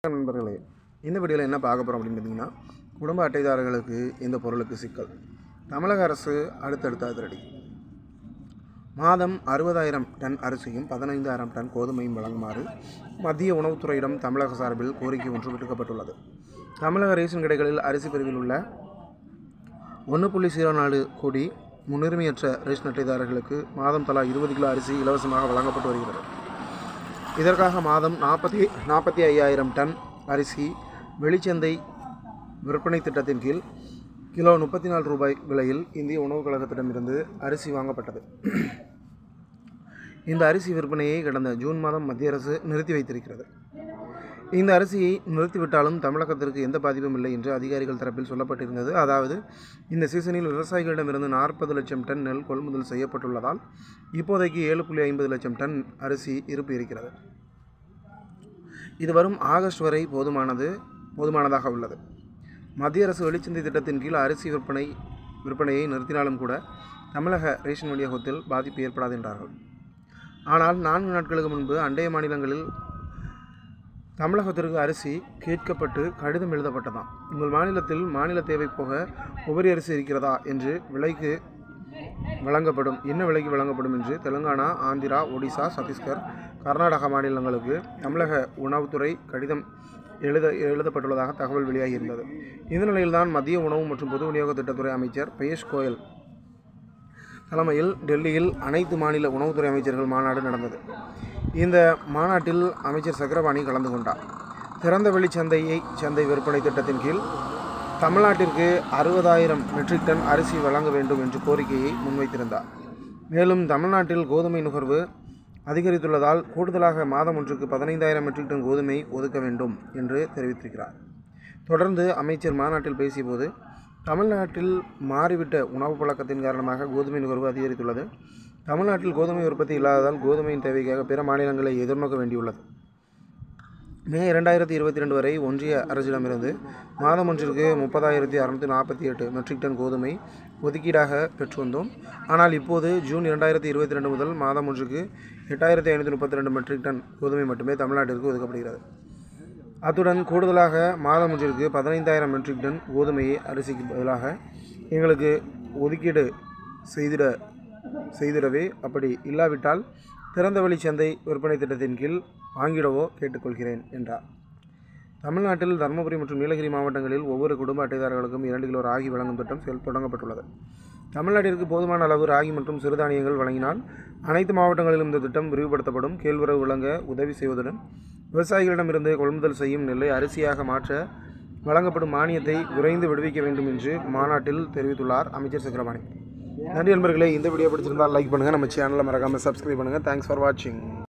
நண்பர்களே இந்த வீடியோவில் என்ன பார்க்க போகிறோம் அப்படின்னு பார்த்தீங்கன்னா குடும்ப அட்டைதாரர்களுக்கு இந்த பொருளுக்கு சிக்கல் தமிழக அரசு அடுத்தடுத்த அதிரடி மாதம் அறுபதாயிரம் டன் அரிசியும் பதினைந்தாயிரம் டன் கோதுமையும் வழங்குமாறு மத்திய உணவுத்துறையிடம் தமிழக சார்பில் கோரிக்கை ஒன்று விடுக்கப்பட்டுள்ளது தமிழக ரேஷன் கடைகளில் அரிசி பிரிவில் உள்ள ஒன்று புள்ளி ஜீரோ நாலு கோடி முன்னுரிமையற்ற ரேஷன் அட்டைதாரர்களுக்கு மாதம் தலா இருபது கிலோ அரிசி இலவசமாக வழங்கப்பட்டு வருகிறது இதற்காக மாதம் நாற்பத்தி நாற்பத்தி ஐயாயிரம் டன் அரிசி வெளிச்சந்தை விற்பனை திட்டத்தின் கீழ் கிலோ முப்பத்தி நாலு ரூபாய் விலையில் இந்திய உணவுக் கழகத்திடமிருந்து அரிசி வாங்கப்பட்டது இந்த அரிசி விற்பனையை கடந்த ஜூன் மாதம் மத்திய அரசு நிறுத்தி வைத்திருக்கிறது இந்த அரிசியை நிறுத்திவிட்டாலும் தமிழகத்திற்கு எந்த பாதிப்பும் இல்லை என்று அதிகாரிகள் தரப்பில் சொல்லப்பட்டிருந்தது அதாவது இந்த சீசனில் விவசாயிகளிடமிருந்து நாற்பது லட்சம் டன் நெல் கொள்முதல் செய்யப்பட்டுள்ளதால் இப்போதைக்கு ஏழு புள்ளி ஐம்பது லட்சம் டன் அரிசி இருப்பு இருக்கிறது இது வரும் ஆகஸ்ட் வரை போதுமானது போதுமானதாக உள்ளது மத்திய அரசு வெளிச்சந்தை திட்டத்தின் கீழ் அரிசி விற்பனை விற்பனையை நிறுத்தினாலும் கூட தமிழக ரேஷன் விநியோகத்தில் பாதிப்பு ஏற்படாது என்றார்கள் ஆனால் நான்கு நாட்களுக்கு முன்பு அண்டைய மாநிலங்களில் தமிழகத்திற்கு அரிசி கேட்கப்பட்டு கடிதம் எழுதப்பட்டதாம் உங்கள் மாநிலத்தில் மாநில தேவை போக உபரி அரிசி இருக்கிறதா என்று விலைக்கு வழங்கப்படும் என்ன விலைக்கு வழங்கப்படும் என்று தெலுங்கானா ஆந்திரா ஒடிசா சத்தீஸ்கர் கர்நாடகா மாநிலங்களுக்கு தமிழக உணவுத்துறை கடிதம் எழுத எழுதப்பட்டுள்ளதாக தகவல் வெளியாகியிருந்தது இந்த நிலையில்தான் மத்திய உணவு மற்றும் பொது விநியோக திட்டத்துறை அமைச்சர் பியூஷ் கோயல் தலைமையில் டெல்லியில் அனைத்து மாநில உணவுத்துறை அமைச்சர்கள் மாநாடு நடந்தது இந்த மாநாட்டில் அமைச்சர் சக்கரபாணி கலந்து கொண்டார் திறந்த வெளி சந்தையை சந்தை விற்பனை திட்டத்தின் கீழ் தமிழ்நாட்டிற்கு அறுபதாயிரம் மெட்ரிக் டன் அரிசி வழங்க வேண்டும் என்ற கோரிக்கையை முன்வைத்திருந்தார் மேலும் தமிழ்நாட்டில் கோதுமை நுகர்வு அதிகரித்துள்ளதால் கூடுதலாக மாதம் ஒன்றுக்கு பதினைந்தாயிரம் மெட்ரிக் டன் கோதுமை ஒதுக்க வேண்டும் என்று தெரிவித்திருக்கிறார் தொடர்ந்து அமைச்சர் மாநாட்டில் பேசியபோது தமிழ்நாட்டில் மாறிவிட்ட உணவு பழக்கத்தின் காரணமாக கோதுமை நுகர்வு அதிகரித்துள்ளது தமிழ்நாட்டில் கோதுமை உற்பத்தி இல்லாததால் கோதுமையின் தேவைக்காக பிற மாநிலங்களை எதிர்நோக்க வேண்டியுள்ளது மே இரண்டாயிரத்தி இருபத்தி ரெண்டு வரை ஒன்றிய அரசிடமிருந்து மாதம் ஒன்றிற்கு முப்பதாயிரத்தி அறுநூற்றி நாற்பத்தி எட்டு மெட்ரிக் டன் கோதுமை ஒதுக்கீடாக பெற்று வந்தோம் ஆனால் இப்போது ஜூன் இரண்டாயிரத்தி இருபத்தி ரெண்டு முதல் மாதம் ஒன்றுக்கு எட்டாயிரத்தி ஐநூற்றி முப்பத்தி ரெண்டு மெட்ரிக் டன் கோதுமை மட்டுமே தமிழ்நாட்டிற்கு ஒதுக்கப்படுகிறது அத்துடன் கூடுதலாக மாதம் ஒன்றிற்கு பதினைந்தாயிரம் மெட்ரிக் டன் கோதுமையை அரிசிக்கு பதிலாக எங்களுக்கு ஒதுக்கீடு செய்திட செய்திடவே அப்படி இல்லாவிட்டால் திறந்தவெளி சந்தை விற்பனை திட்டத்தின் கீழ் வாங்கிடவோ கேட்டுக்கொள்கிறேன் என்றார் தமிழ்நாட்டில் தருமபுரி மற்றும் நீலகிரி மாவட்டங்களில் ஒவ்வொரு குடும்ப அட்டைதாரர்களுக்கும் இரண்டு கிலோ ராகி வழங்கும் திட்டம் செயல் தொடங்கப்பட்டுள்ளது தமிழ்நாட்டிற்கு போதுமான அளவு ராகி மற்றும் சிறுதானியங்கள் வழங்கினால் அனைத்து மாவட்டங்களிலும் இந்த திட்டம் விரிவுபடுத்தப்படும் கேழ்வரவு வழங்க உதவி செய்வதுடன் விவசாயிகளிடமிருந்து கொள்முதல் செய்யும் நெல்லை அரிசியாக மாற்ற வழங்கப்படும் மானியத்தை விரைந்து விடுவிக்க வேண்டும் என்று மாநாட்டில் தெரிவித்துள்ளார் அமைச்சர் சக்கரபாணி நன்றி நண்பர்களே இந்த வீடியோ பிடிச்சிருந்தால் லைக் பண்ணுங்கள் நம்ம சேனலை மறக்காமல் சப்ஸ்கிரைப் பண்ணுங்கள் தேங்க்ஸ் ஃபார் வாட்சிங்